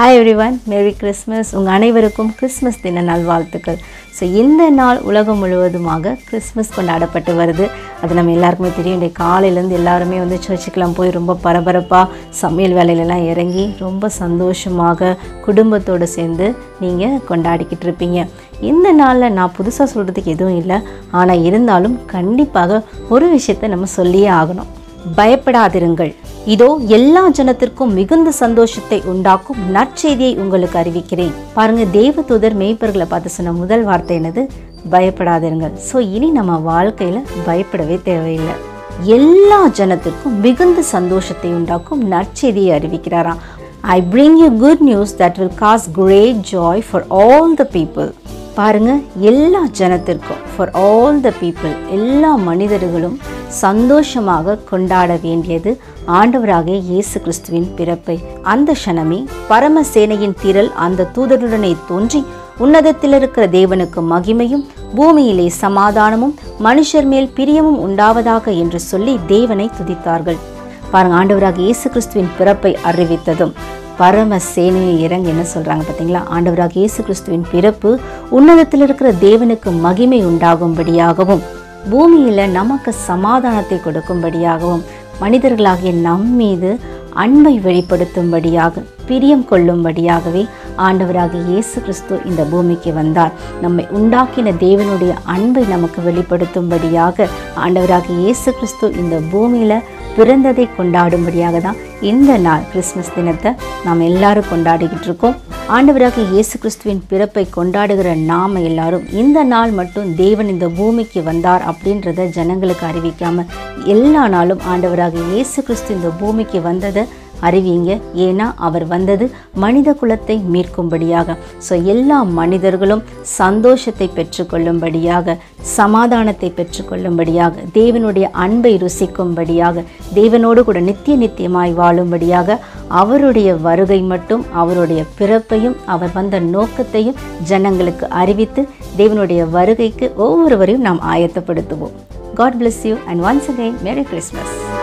hi everyone merry Christmas உங்கள் அனைவருக்கும் Christmas தின நல்வாழ்த்துக்கள் ஸோ இந்த நாள் உலகம் முழுவதுமாக கிறிஸ்மஸ் கொண்டாடப்பட்டு வருது அது நம்ம எல்லாருக்குமே தெரியும் இன்றைக்கு காலையிலேருந்து எல்லாருமே வந்து சர்ச்சுக்கெலாம் போய் ரொம்ப பரபரப்பாக சமையல் வேலையிலலாம் இறங்கி ரொம்ப சந்தோஷமாக குடும்பத்தோடு சேர்ந்து நீங்கள் கொண்டாடிக்கிட்டு இருப்பீங்க இந்த நாளில் நான் புதுசாக சொல்கிறதுக்கு எதுவும் இல்லை ஆனால் இருந்தாலும் கண்டிப்பாக ஒரு விஷயத்தை நம்ம சொல்லியே ஆகணும் பயப்படாதிருங்கள் இதோ எல்லா ஜனத்திற்கும் மிகுந்த சந்தோஷத்தை உண்டாக்கும் நற்செய்தியை உங்களுக்கு அறிவிக்கிறேன் பாருங்க தேவதூதர் மேய்ப்பர்களை பார்த்து சொன்ன முதல் வார்த்தை என்னது பயப்படாதிருங்கள் ஸோ இனி நம்ம வாழ்க்கையில பயப்படவே தேவையில்லை எல்லா ஜனத்திற்கும் மிகுந்த சந்தோஷத்தை உண்டாக்கும் நற்செய்தியை அறிவிக்கிறாராம் I bring you good news that will cause great joy for all the people பாருங்க எல்லா ஜனத்திற்கும் ஃபார் ஆல் த பீப்புள் எல்லா மனிதர்களும் சந்தோஷமாக கொண்டாட வேண்டியது ஆண்டவராகிய இயேசு கிறிஸ்துவின் பிறப்பை அந்த க்ஷணமே பரமசேனையின் திரள் அந்த தூதருடனே தோன்றி உன்னதத்தில் இருக்கிற தேவனுக்கு மகிமையும் பூமியிலே சமாதானமும் மனுஷர் மேல் பிரியமும் உண்டாவதாக என்று சொல்லி தேவனை துதித்தார்கள் பாருங்க ஆண்டவராக இயேசு கிறிஸ்துவின் பிறப்பை அறிவித்ததும் பரம சேனையை இறங்க என்ன சொல்றாங்க பார்த்தீங்களா ஆண்டவராக இயேசு கிறிஸ்துவின் பிறப்பு உன்னதத்தில் இருக்கிற தேவனுக்கு மகிமை உண்டாகும்படியாகவும் பூமியில நமக்கு சமாதானத்தை கொடுக்கும்படியாகவும் மனிதர்களாகிய நம் மீது அன்பை வெளிப்படுத்தும்படியாக பிரியம் கொள்ளும்படியாகவே ஆண்டவராக இயேசு கிறிஸ்து இந்த பூமிக்கு வந்தார் நம்மை உண்டாக்கின தேவனுடைய அன்பை நமக்கு வெளிப்படுத்தும்படியாக ஆண்டவராக இயேசு கிறிஸ்து இந்த பூமியில பிறந்ததை கொண்டாடும்படியாக தான் இந்த நாள் கிறிஸ்மஸ் தினத்தை நாம் எல்லாரும் கொண்டாடிக்கிட்டு இருக்கோம் ஆண்டவராக இயேசு கிறிஸ்துவின் பிறப்பை கொண்டாடுகிற நாம எல்லாரும் இந்த நாள் மட்டும் தேவன் இந்த பூமிக்கு வந்தார் அப்படின்றத ஜனங்களுக்கு அறிவிக்காம எல்லா நாளும் ஆண்டவராக இயேசு கிறிஸ்து இந்த பூமிக்கு வந்ததை அறிவிங்க ஏன்னா அவர் வந்தது மனித குலத்தை மீட்கும்படியாக ஸோ எல்லா மனிதர்களும் சந்தோஷத்தை பெற்றுக்கொள்ளும்படியாக சமாதானத்தை பெற்றுக்கொள்ளும்படியாக தேவனுடைய அன்பை ருசிக்கும்படியாக தேவனோடு கூட நித்திய நித்தியமாய் வாழும்படியாக அவருடைய வருகை மட்டும் அவருடைய பிறப்பையும் அவர் வந்த நோக்கத்தையும் ஜனங்களுக்கு அறிவித்து தேவனுடைய வருகைக்கு ஒவ்வொருவரையும் நாம் ஆயத்தப்படுத்துவோம் God bless you and once again merry Christmas